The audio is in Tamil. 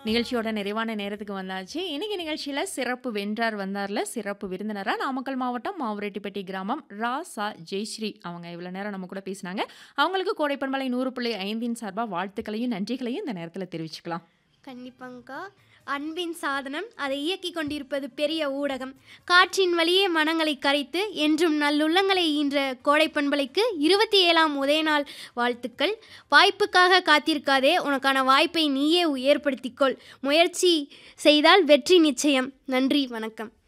நிகழ்ச்சியோட நிறைவான நேரத்துக்கு வந்தாச்சு. இன்னைக்கு நிகழ்ச்சியில சிறப்பு வென்றார் வந்தார்ல சிறப்பு விருந்தினரா நாமக்கல் மாவட்டம் மாவுரெட்டிப்பட்டி கிராமம் ராசா ஜெயஸ்ரீ அவங்க இவ்வளோ நேரம் நம்ம கூட பேசினாங்க. அவங்களுக்கு கோடைப்பண்பலை 100.5 சார்பா வாழ்த்துக்களையும், நன்றிகளையும் இந்த நேரத்தில தெரிவிச்சுக்கலாம். கண்டிப்பாங்கக்கா. அன்பின் சாதனம் அதை இயக்கிக் கொண்டிருப்பது பெரிய ஊடகம். காற்றின் வழியே மனங்களை கரைத்து என்றும் நல்லுள்ளங்களை ஈன்ற கோடை பண்பலைக்கு 27ஆம் உதயநாள் வாழ்த்துக்கள். வாய்ப்புக்காக காத்திருக்காதே உனக்கான வாய்ப்பை நீயே ஏற்படுத்திக்கொள். முயற்சி செய்தால் வெற்றி நிச்சயம். நன்றி வணக்கம்.